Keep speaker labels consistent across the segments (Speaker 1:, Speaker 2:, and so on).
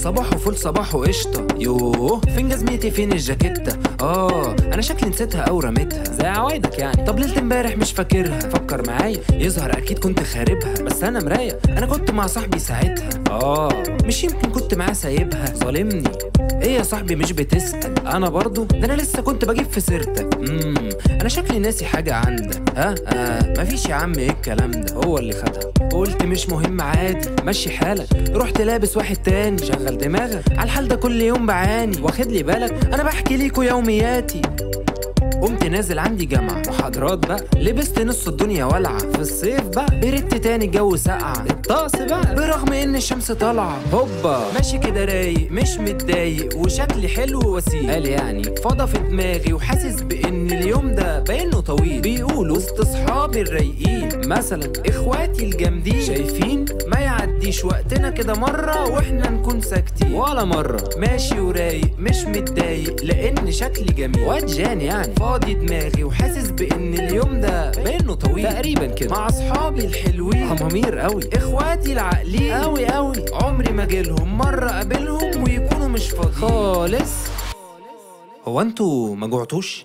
Speaker 1: صباح وفول صباح وقشطة يوه فين جزمتي فين الجاكيتة اه انا شكلي نسيتها او رميتها زي عوايدك يعني طب ليلة امبارح مش فاكرها فكر معايا يظهر اكيد كنت خاربها بس انا مراية انا كنت مع صاحبي ساعتها اه مش يمكن كنت معاه سايبها ظالمني ايه يا صاحبي مش بتسأل انا برضو ده انا لسه كنت بجيب في سيرتك امم انا شكلي ناسي حاجة عندك ها آه مفيش يا عم ايه الكلام ده هو اللي خدها قلت مش مهم عادي مشي حالك رحت لابس واحد تاني شغل دماغك على الحال ده كل يوم بعاني واخد لي بالك انا بحكي ليكوا يومياتي قمت نازل عندي جامعة محاضرات بقى لبست نص الدنيا ولعة في الصيف بقى بردت تاني الجو سقع الطقس بقى برغم ان الشمس طالعة هوبا ماشي كده رايق مش متضايق وشكلي حلو وسيم قال يعني فضى في دماغي وحاسس بان اليوم ده باينه طويل بيقولوا وسط اصحابي الرايقين مثلا اخواتي الجامدين شايفين ما يعديش وقتنا كده مرة واحنا نكون ساكتين ولا مرة ماشي ورايق مش متضايق لان شكلي جميل واد جان يعني فاضي دماغي وحاسس بان اليوم ده باينه طويل تقريبا كده مع اصحابي الحلوين همامير قوي اخواتي العاقلين قوي قوي عمري ما جيلهم مرة اقابلهم ويكونوا مش فاضيين خالص هو انتوا ما جوعتوش؟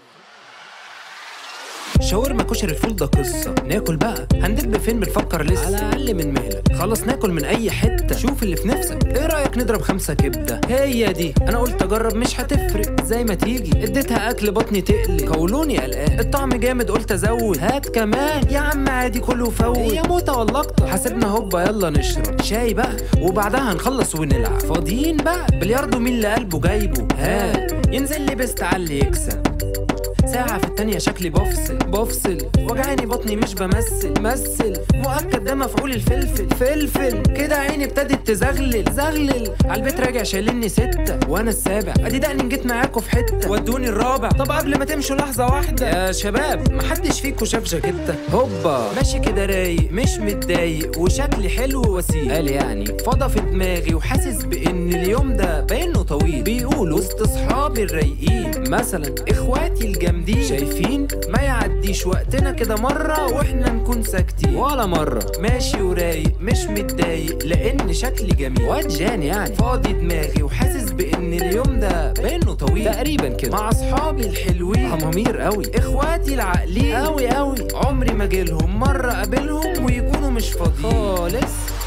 Speaker 1: شاورما كشري الفول ده قصة ناكل بقى هندب فين بنفكر لسه على أقل من مهلك خلص ناكل من أي حتة شوف اللي في نفسك إيه رأيك نضرب خمسة كبدة هي دي أنا قلت أجرب مش هتفرق زي ما تيجي اديتها أكل بطني تقلي قولوني قلقان الطعم جامد قلت أزود هات كمان يا عم عادي كله فوت هي موتة ولا أكتر حاسبنا هوبا يلا نشرب شاي بقى وبعدها هنخلص ونلعب فاضيين بقى بلياردو مين اللي قلبه جايبه هات ينزل لي بيست على اللي يكسب ساعة في التانية شكلي بفصل بفصل وجعاني بطني مش بمثل مثل مؤكد ده مفعول الفلفل فلفل كده عيني ابتدت تزغلل زغلل على البيت راجع شايلني ستة وانا السابع ادي دقني جيت معاكوا في حتة ودوني الرابع طب قبل ما تمشوا لحظة واحدة يا شباب محدش فيكوا شاف جاكيتة هوبا ماشي كده رايق مش متضايق وشكلي حلو وسيم قال يعني فضى في دماغي وحاسس بان اليوم ده باينه طويل بيقولوا وسط اصحابي الرايقين مثلا اخواتي الجامدين شايفين ما يعديش وقتنا كده مرة واحنا نكون ساكتين ولا مرة ماشي ورايق مش متضايق لان شكلي جميل واد جان يعني فاضي دماغي وحاسس بان اليوم ده باينه طويل تقريبا كده مع اصحابي الحلوين همامير قوي اخواتي العاقلين قوي قوي عمري ما جيلهم مرة اقابلهم ويكونوا مش فاضيين خالص